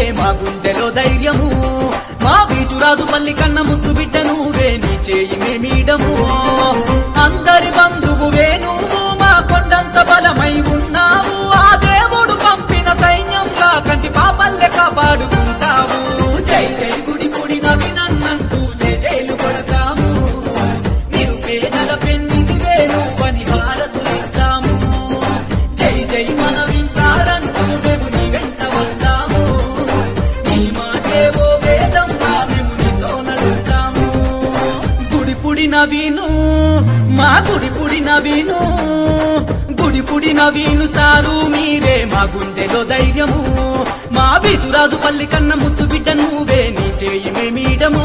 మా గుండెలో ధైర్యము మా బీచురాజు పల్లి కన్న ముద్దు బిడ్డ నువ్వే నీ చేయి మేమీడము అందరి బంధువువే నువ్వు మా కొండంత బలమై ఉన్నావు ఆ దేవుడు పంపిన సైన్యంగా కంటి పాపల్లె కాపాడుకుంటావు జై జై గుడి గుడి నవి నన్నంటూ జై జైలు కొడతాము నిరుపేదల పెన్నిదివే నువ్వని హారతులిస్తాము జై జై మన వింసారంటూ మేము నీ వెంట వస్తాము నీ మాటే ఓ వేదంగా మేము నీతో నడుస్తాము గుడిపుడి నవీను మా గుడిపుడి నవీను గుడిపుడి నవీను సారు మీరే మా గుండెలో ధైర్యము మా బీజురాజు పల్లి కన్న ముద్దు బిడ్డ నువ్వే నీ చేయి మేమీడము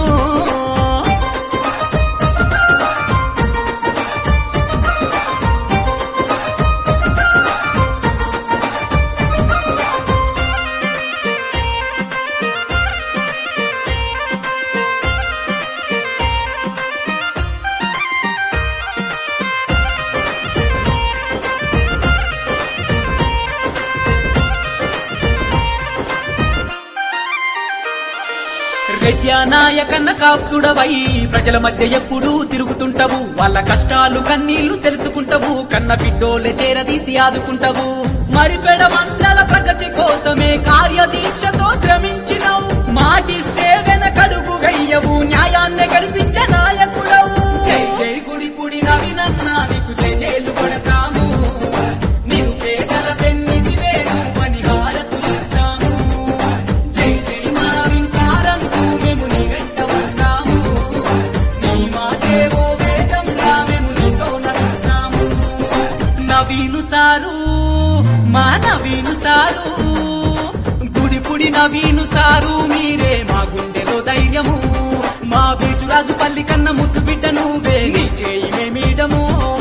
రెడ్యా నాయకన్న కాపుతుడవై ప్రజల మధ్య ఎప్పుడూ తిరుగుతుంటవు వాళ్ళ కష్టాలు కన్నీళ్లు తెలుసుకుంటవు కన్న బిడ్డోలే చేరదీసి ఆదుకుంటవు మరిపెడ మండల ప్రగతి కోసమే కార్యదీక్షతో శ్రమించినవు మాటిస్తే వెనకడుగు వెయ్యవు న్యాయాన్ని గడిపించే నాయకుడవు జై జై గుడి పుడి నవినన్న నీకు జై జైలు కొడతాము నిరుపేదల పెన్నిదివే నువ్వని హారతులిస్తాము జై జై మావిన్ సారంటూ మేము నీ వెంట వస్తాము నీ మాటే ఓ వేదంగా మేము నీతో నడుస్తాము నవీను సారు మా నవీను సారు గుడి పుడి నవీను సారు మీరే మా గుండెలో ధైర్యము మా బీచురాజు పల్లి కన్న ముద్దు బిడ్డ నువ్వే నీ చేయి మేమీడము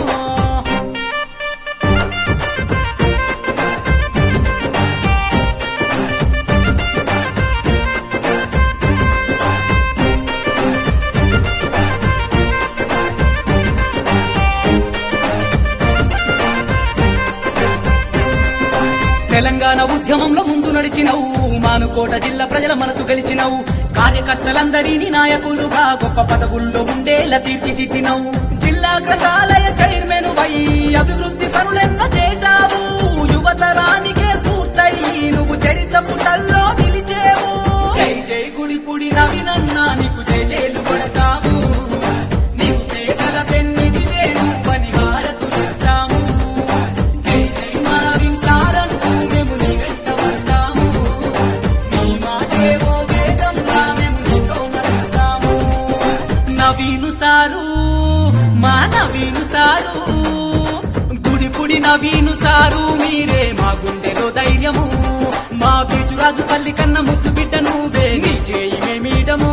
తెలంగాణ ఉద్యమంలో ముందు నడిచినవు మానుకోట జిల్లా ప్రజల మనసు గెలిచినవు కార్యకర్తలందరినీ నాయకులుగా గొప్ప పదవుల్లో ఉండేలా తీర్చిదిద్దినవు జిల్లా గ్రంథాలయ చైర్మన్ వై అభివృద్ధి పనులెన్నో చేశావు యువతరానికే స్ఫూర్తయి నువ్వు చరిత్ర పుటల్లో నిలిచేవు జై జై గుడి పుడి నవినన్న నీకు జై జైలు కొడతాము నీవు పేదల పెన్నిదివే నువ్వని హారతులిస్తాము జై జై మావిన్ సారంటూ మేము నీ వెంట వస్తాము నీ మాటే ఓ వేదంగా మేము నీతో నడుస్తాము నవీను సారు మా నవీను సారు గుడి పుడి నవీను సారు మీరే మా గుండెలో ధైర్యము మా బీచురాజు పల్లి కన్న ముద్దు బిడ్డ నువ్వే నీ చేయి మేమీడము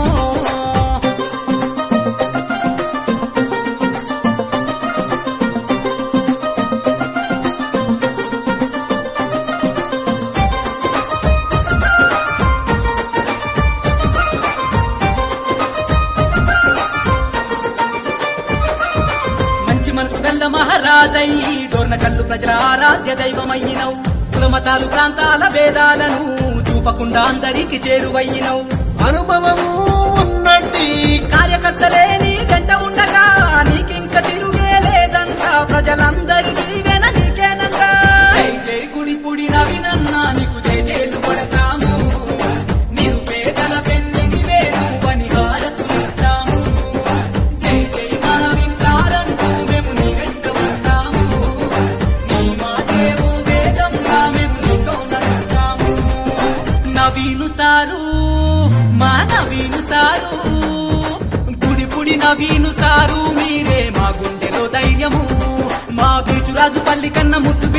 మంచి మనసు గల్ల మహారాజై డోర్న కళ్ళు ప్రజల ఆరాధ్య దైవమయ్యినవు కులమతాలు ప్రాంతాల భేదాలను చూపకుండా అందరికి చేరువయ్యినవు అనుభవము ఉన్నట్టి కార్యకర్తలే నీ గంట ఉండగా నీకింక తిరుగే లేదంట ప్రజలందరికీ వెన నీకేనంట జై జై గుడి పుడి నవినన్న నీకు జై జైలు కొడతాము నిరుపేదల పెన్నిదివే నువ్వని హారతులిస్తాము జై జై మావిన్ సారంటూ మేము నీ వెంట వస్తాము నీ మాటే ఓ వేదంగా మేము నీతో నడుస్తాము నవీను సారు మా నవీను సారు గుడి పుడి నవీను సారు మీరే మా గుండెలో ధైర్యము మా బీచురాజు పల్లి కన్న ముద్దు